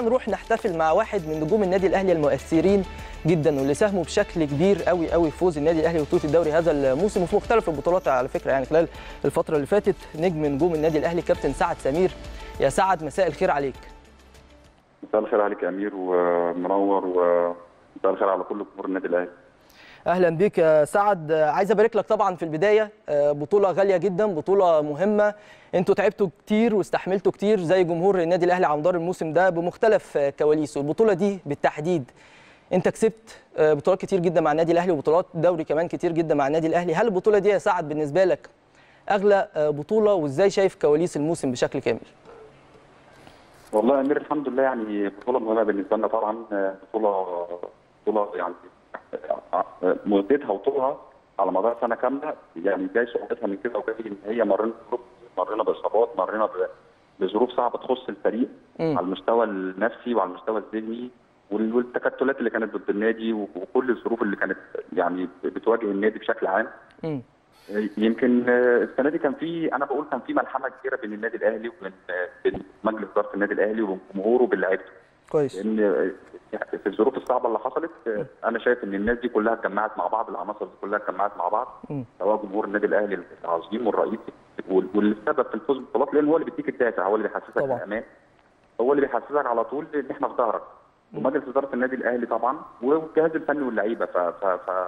خلينا نروح نحتفل مع واحد من نجوم النادي الاهلي المؤثرين جدا واللي ساهموا بشكل كبير قوي قوي في فوز النادي الاهلي ببطوله الدوري هذا الموسم وفي مختلف البطولات على فكره يعني خلال الفتره اللي فاتت نجم نجوم النادي الاهلي كابتن سعد سمير يا سعد مساء الخير عليك مساء الخير عليك يا امير ومنور ومساء الخير على كل جمهور النادي الاهلي اهلا بيك يا سعد عايز ابارك لك طبعا في البدايه بطوله غاليه جدا بطوله مهمه انتوا تعبتوا كتير واستحملتوا كتير زي جمهور النادي الاهلي على مدار الموسم ده بمختلف كواليسه البطوله دي بالتحديد انت كسبت بطولات كتير جدا مع النادي الاهلي وبطولات دوري كمان كتير جدا مع النادي الاهلي هل البطوله دي يا سعد بالنسبه لك اغلى بطوله وازاي شايف كواليس الموسم بشكل كامل والله يا امير الحمد لله يعني بطوله مهمه بالنسبه لنا طبعا بطوله بطوله يعني مدتها وطولها على مدار سنه كامله يعني جاي صعوبتها من كده وجاي ان هي مرينا بظروف مرينا باصابات مرينا بظروف صعبه تخص الفريق م. على المستوى النفسي وعلى المستوى الذهني والتكتلات اللي كانت ضد النادي وكل الظروف اللي كانت يعني بتواجه النادي بشكل عام م. يمكن السنه دي كان في انا بقول كان في ملحمه كبيره بين النادي الاهلي وبين مجلس اداره النادي الاهلي وبين جمهوره وبين لعيبته كويس لان في الظروف الصعبه اللي حصلت انا شايف ان الناس دي كلها اتجمعت مع بعض العناصر دي كلها اتجمعت مع بعض سواء جمهور النادي الاهلي العظيم والرئيسي واللي السبب في الفوز بالبطولات لان هو اللي بيديك الدافع هو اللي بيحسسك بالامان هو اللي بيحسسك على طول ان احنا في ظهرك ومجلس اداره النادي الاهلي طبعا والجهاز الفني واللعيبه ف, ف, ف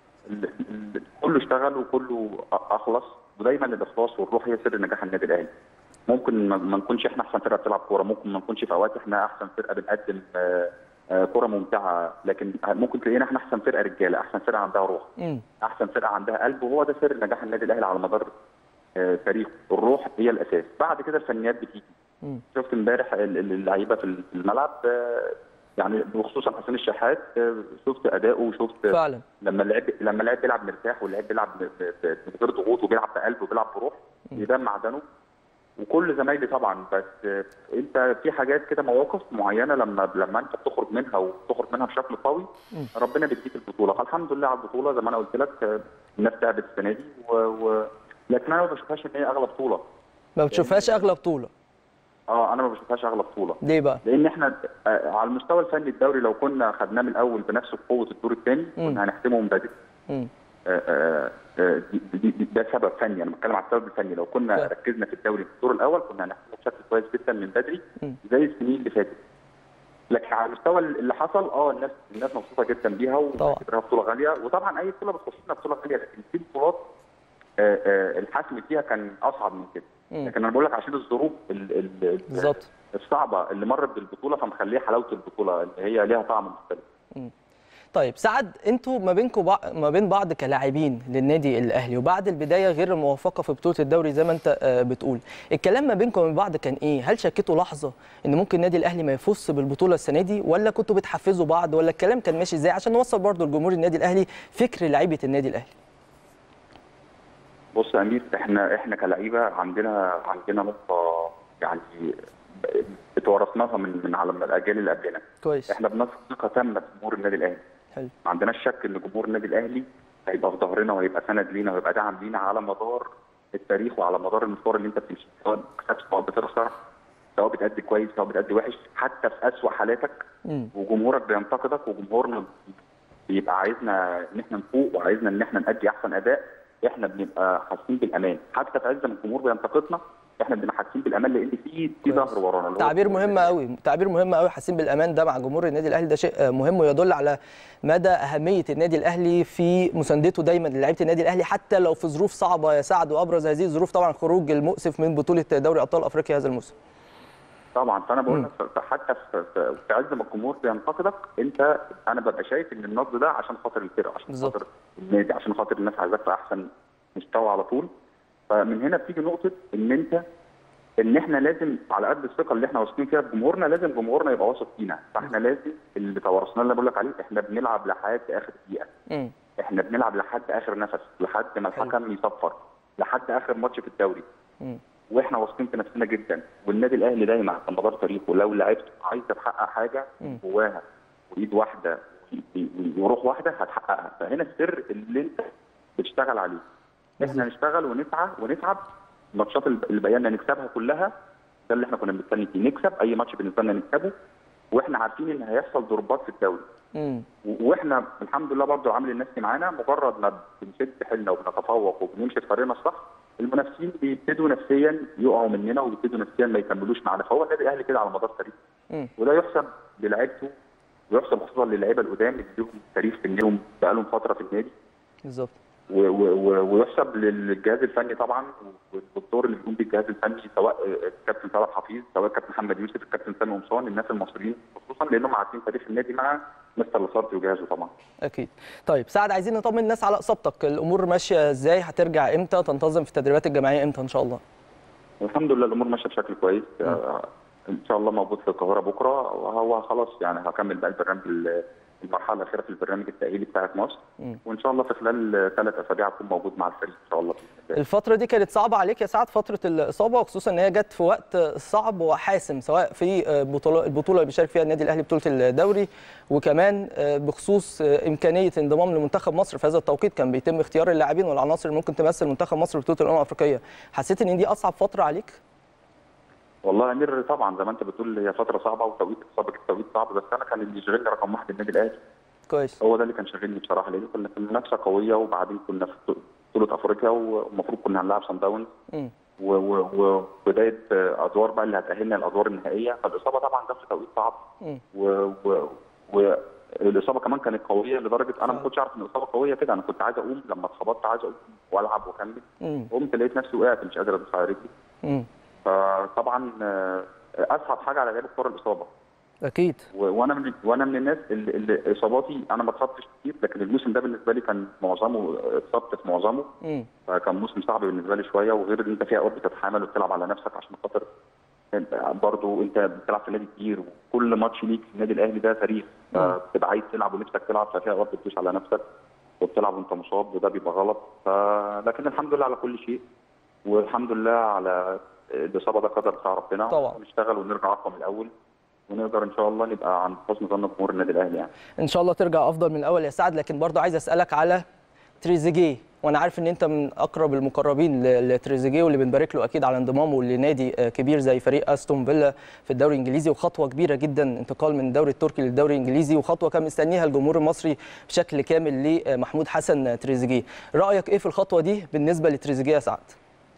كله اشتغل وكله اخلص ودايما الاخلاص والروح هي سر نجاح النادي الاهلي ممكن ما نكونش احنا احسن فرقه بتلعب كوره ممكن ما نكونش في اوقات احنا احسن فرقه بنقدم كوره ممتعه لكن ممكن تلاقينا احنا احسن فرقه رجاله احسن فرقه عندها روح احسن فرقه عندها قلب وهو ده سر نجاح النادي الاهلي على مدار تاريخه الروح هي الاساس بعد كده الفنيات بتيجي شفت امبارح اللعيبه في الملعب يعني وخصوصا حسين الشحات شفت اداؤه وشفت فعلا لما اللعيب لما اللاعب بيلعب مرتاح واللاعب بيلعب من غير ضغوط وبيلعب بقلب وبيلعب بروح يبان معدنه وكل زمايلي طبعا بس انت في حاجات كده مواقف معينه لما لما انت بتخرج منها وبتخرج منها بشكل قوي ربنا بيديك البطوله فالحمد لله على البطوله زي ما انا قلت لك الناس تعبت السنه دي و... و... لكن انا ما بشوفهاش ان هي اغلى بطوله ما بتشوفهاش اغلى بطوله اه انا ما بشوفهاش اغلى بطوله ليه بقى؟ لان احنا آه على المستوى الفني الدوري لو كنا خدناه من الاول بنفس قوه الدور الثاني كنا هنحسمه من بدري آه آه آه دي دي ده سبب فني انا بتكلم على السبب الفني لو كنا ده. ركزنا في الدوري في الدور الاول كنا هنحسمه بشكل كويس جدا من بدري زي السنين اللي فاتت لكن على المستوى اللي حصل اه الناس الناس مبسوطه جدا بيها وبتعتبرها بطوله غاليه وطبعا اي بطوله بتخش لنا بطوله غاليه لكن في بطولات آه آه الحسم فيها كان اصعب من كده لكن انا بقول لك عشان الظروف بالظبط الصعبه اللي مرت بالبطوله فمخليها حلاوه البطوله اللي هي ليها طعم مختلف. طيب سعد انتوا ما بينكم بع... ما بين بعض كلاعبين للنادي الاهلي وبعد البدايه غير الموفقه في بطوله الدوري زي ما انت بتقول الكلام ما بينكم وبين بعض كان ايه هل شكيتوا لحظه ان ممكن النادي الاهلي ما يفوز بالبطوله السنه دي ولا كنتوا بتحفزوا بعض ولا الكلام كان ماشي ازاي عشان نوصل برضه لجمهور النادي الاهلي فكر لعيبه النادي الاهلي بص يا امير احنا احنا كلعيبه عندنا عندنا نقطه يعني اتورثناها من من على الاجيال اللي قبلنا كويس احنا بنثق ثقه تامه في جمهور النادي الاهلي حلو ما عندناش شك ان جمهور النادي الاهلي هيبقى في ظهرنا وهيبقى سند لينا وهيبقى دعم لينا على مدار التاريخ وعلى مدار المشوار اللي انت بتمشي سواء بتكسب سواء بتخسر سواء بتأدي كويس سواء بتأدي وحش حتى في اسوء حالاتك م. وجمهورك بينتقدك وجمهورنا بيبقى عايزنا ان احنا نفوق وعايزنا ان احنا نأدي احسن اداء احنا بنبقى حاسين بالامان حتى في عز ما الجمهور بينتقدنا احنا بنبقى حاسين بالامان لان في في ظهر ورانا تعبير مهم قوي تعبير مهم قوي حاسين بالامان ده مع جمهور النادي الاهلي ده شيء مهم ويدل على مدى اهميه النادي الاهلي في مساندته دايما للاعيبه النادي الاهلي حتى لو في ظروف صعبه يا سعد وابرز هذه الظروف طبعا خروج المؤسف من بطوله دوري ابطال افريقيا هذا الموسم طبعا فانا بقول لك حتى في عز ما الجمهور بينتقدك انت انا ببقى شايف ان النقد ده عشان خاطر الفرقه عشان بالزبط. خاطر النادي عشان خاطر الناس عايزاك في احسن مستوى على طول فمن هنا بتيجي نقطه ان انت ان احنا لازم على قد الثقه اللي احنا واثقين فيها في جمهورنا لازم جمهورنا يبقى واثق فينا فاحنا لازم اللي توارثناه اللي بقول لك عليه احنا بنلعب لحد اخر دقيقه م. احنا بنلعب لحد اخر نفس لحد ما الحكم يصفر لحد اخر ماتش في الدوري م. واحنا واثقين في نفسنا جدا والنادي الاهلي دايما على مدار تاريخه لو لعبت عايزه تحقق حاجه جواها وايد واحده وروح واحده هتحققها فهنا السر اللي انت بتشتغل عليه احنا نشتغل ونسعى ونتعب الماتشات اللي بينا نكسبها كلها ده اللي احنا كنا بنستني فيه نكسب اي ماتش بالنسبه لنا نكسبه واحنا عارفين ان هيحصل ضربات في الدوري امم و- واحنا الحمد لله برضه العامل النفسي معانا مجرد ما بنشد حيلنا وبنتفوق وبنمشي في طريقنا الصح المنافسين بيبتدوا نفسيا يقعوا مننا وبيبتدوا نفسيا ما يكملوش معانا فهو النادي الاهلي كده على مدار تاريخه امم وده يحسب للاعيبته ويحسب خصوصا للعيبه القدام اللي ليهم تاريخ في انهم بقالهم فتره في النادي بالظبط و- و- و- ويحسب للجهاز الفني طبعا والدكتور اللي بيقوم بيه الجهاز الفني سواء الكابتن صلاح حفيظ سواء الكابتن محمد يوسف الكابتن سامي قمصان الناس المصريين خصوصا لانهم عارفين تاريخ النادي مع مستر لصارتي وجهازه طبعا اكيد طيب سعد عايزين نطمن الناس على اصابتك الامور ماشيه ازاي هترجع امتى تنتظم في التدريبات الجماعيه امتى ان شاء الله والحمد لله الامور ماشيه بشكل كويس آه، ان شاء الله موجود في القاهره بكره وهو خلاص يعني هكمل بقى البرنامج ال- المرحله الاخيره في البرنامج التاهيلي بتاعت مصر مم. وان شاء الله في خلال ثلاث اسابيع اكون موجود مع الفريق ان شاء الله بإذن الله. الفترة دي كانت صعبة عليك يا سعد فترة الإصابة وخصوصا إن هي جت في وقت صعب وحاسم سواء في بطولة البطولة اللي بيشارك فيها النادي الأهلي بطولة الدوري وكمان بخصوص إمكانية انضمام لمنتخب مصر في هذا التوقيت كان بيتم اختيار اللاعبين والعناصر اللي ممكن تمثل منتخب مصر في بطولة الأمم الأفريقية حسيت إن دي أصعب فترة عليك؟ والله يا امير طبعا زي ما انت بتقول هي فتره صعبه وتوقيت اصابه توقيت صعب بس انا كان اللي يشغلني رقم واحد النادي الاهلي كويس هو ده اللي كان شاغلني بصراحه لان كنا في منافسه قويه وبعدين كنا في بطوله افريقيا والمفروض كنا هنلعب سان داونز مم. و- و- وبدايه ادوار بقى اللي هتاهلنا الادوار النهائيه فالاصابه طبعا جت في توقيت صعب مم. و- و- والاصابه كمان كانت قويه لدرجه انا ما فعلا. كنتش عارف ان الاصابه قويه كده انا كنت عايز اقوم لما اتخبطت عايز اقوم والعب واكمل مم. قمت لقيت نفسي وقعت مش قادر ادوس على رجلي مم. فطبعا آه، اصعب حاجه على لعيب الكوره الاصابه أكيد و- وانا من وانا من الناس اللي, اللي اصاباتي انا ما اتصبتش كتير لكن الموسم ده بالنسبه لي كان معظمه اتصبت في معظمه مم. فكان موسم صعب بالنسبه لي شويه وغير ان انت في اوقات بتتحامل وبتلعب على نفسك عشان خاطر برضه انت بتلعب في نادي كبير وكل ماتش ليك في النادي الاهلي ده تاريخ فبتبقى عايز تلعب ونفسك تلعب ففي اوقات بتدوس على نفسك وبتلعب وانت مصاب وده بيبقى غلط ف... لكن الحمد لله على كل شيء والحمد لله على الاصابه ده قدر بتاع ربنا طبعا. ونشتغل ونرجع اقوى من الاول ونقدر ان شاء الله نبقى عند حسن ظن جمهور النادي الاهلي يعني ان شاء الله ترجع افضل من الاول يا سعد لكن برضه عايز اسالك على تريزيجيه وانا عارف ان انت من اقرب المقربين ل- لتريزيجيه واللي بنبارك له اكيد على انضمامه لنادي آه، كبير زي فريق استون فيلا في الدوري الانجليزي وخطوه كبيره جدا انتقال من الدوري التركي للدوري الانجليزي وخطوه كان مستنيها الجمهور المصري بشكل كامل لمحمود حسن تريزيجيه رايك ايه في الخطوه دي بالنسبه لتريزيجيه يا سعد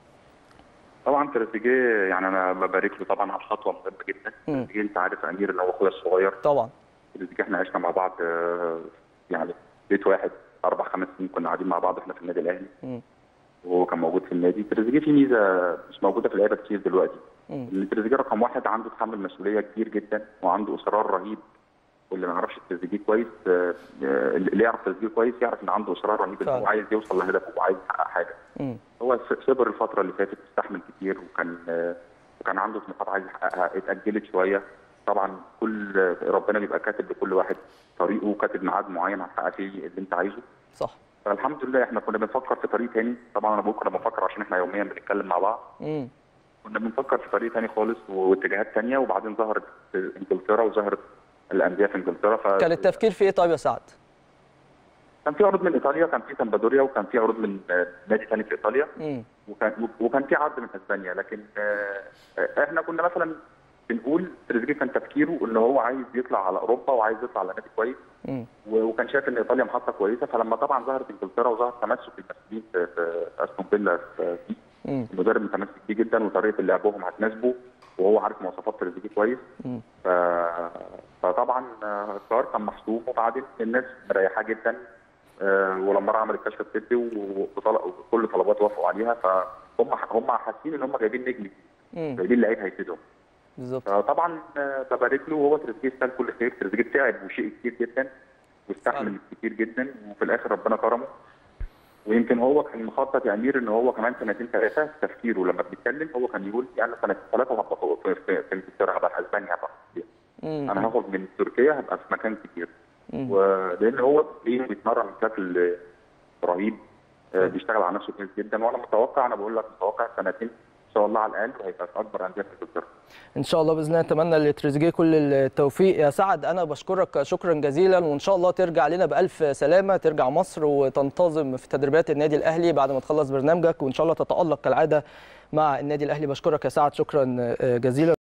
طبعا تريزيجيه يعني انا ببارك له طبعا على الخطوه مهمه جدا مم. تريزيجيه انت عارف يا امير ان هو اخويا الصغير طبعا تريزيجيه احنا عشنا مع بعض آه، يعني بيت واحد اربع خمس سنين كنا قاعدين مع بعض احنا في النادي الاهلي مم. وهو كان موجود في النادي تريزيجيه في ميزه مش موجوده في اللعيبه كتير دلوقتي مم. ان تريزيجيه رقم واحد عنده تحمل مسؤوليه كبير جدا وعنده اصرار رهيب واللي ما يعرفش تريزيجيه كويس آه، آه، اللي يعرف تريزيجيه كويس يعرف ان عنده اصرار رهيب ان هو فعلا. عايز يوصل لهدفه وعايز يحقق حاجه مم. هو صبر الفتره اللي فاتت استحمل كتير وكان آه، وكان عنده طموحات عايز يحققها اتاجلت شويه طبعا كل ربنا بيبقى كاتب لكل واحد طريقه وكاتب ميعاد معين هتحقق فيه اللي انت عايزه صح فالحمد لله احنا كنا بنفكر في طريق تاني طبعا انا بكره بفكر عشان احنا يوميا بنتكلم مع بعض مم. كنا بنفكر في طريق تاني خالص واتجاهات تانية وبعدين ظهرت انجلترا وظهرت الانديه في انجلترا ف كان التفكير في ايه طيب يا سعد كان في عروض من ايطاليا كان في سامبادوريا وكان في عروض من آه، نادي تاني في ايطاليا مم. وكان وكان في عرض من اسبانيا لكن آه، آه، احنا كنا مثلا بنقول تريزيجيه كان تفكيره ان هو عايز يطلع على اوروبا وعايز يطلع على نادي كويس مم. و- وكان شايف ان ايطاليا محطه كويسه فلما طبعا ظهرت انجلترا وظهر تمسك المسؤولين في في استون فيلا في في مم. المدرب متمسك بيه جدا وطريقه لعبهم هتناسبه وهو عارف مواصفات تريزيجيه كويس مم. ف... فطبعا آه، القرار كان محسوم وبعدين الناس مريحاه جدا آه، ولما راح عمل الكشف الطبي و- وطلب وكل طلبات وافقوا عليها فهم هم حاسين ان هم جايبين نجم مم. جايبين لعيب هيفيدهم بالظبط فطبعا آه، ببارك له وهو تريزيجيه استاهل كل خير تريزيجيه تعب وشيء كتير جدا واستحمل فعلا. كتير جدا وفي الاخر ربنا كرمه ويمكن هو كان مخطط يا امير ان هو كمان سنتين ثلاثه في تفكيره لما بيتكلم هو كان يقول يعني سنه ثلاثه هبقى فوق- في في في انجلترا هبقى في اسبانيا هبقى في مم. انا هاخد من تركيا هبقى في مكان كبير مم. ولان هو بي- بيتمرن بشكل رهيب آه، بيشتغل على نفسه كويس جدا وانا متوقع انا بقول لك متوقع سنتين ان شاء الله على الاقل وهيبقى في اكبر انديه في انجلترا ان شاء الله باذن الله نتمنى لتريزيجيه كل التوفيق يا سعد انا بشكرك شكرا جزيلا وان شاء الله ترجع لنا بالف سلامه ترجع مصر وتنتظم في تدريبات النادي الاهلي بعد ما تخلص برنامجك وان شاء الله تتالق كالعاده مع النادي الاهلي بشكرك يا سعد شكرا جزيلا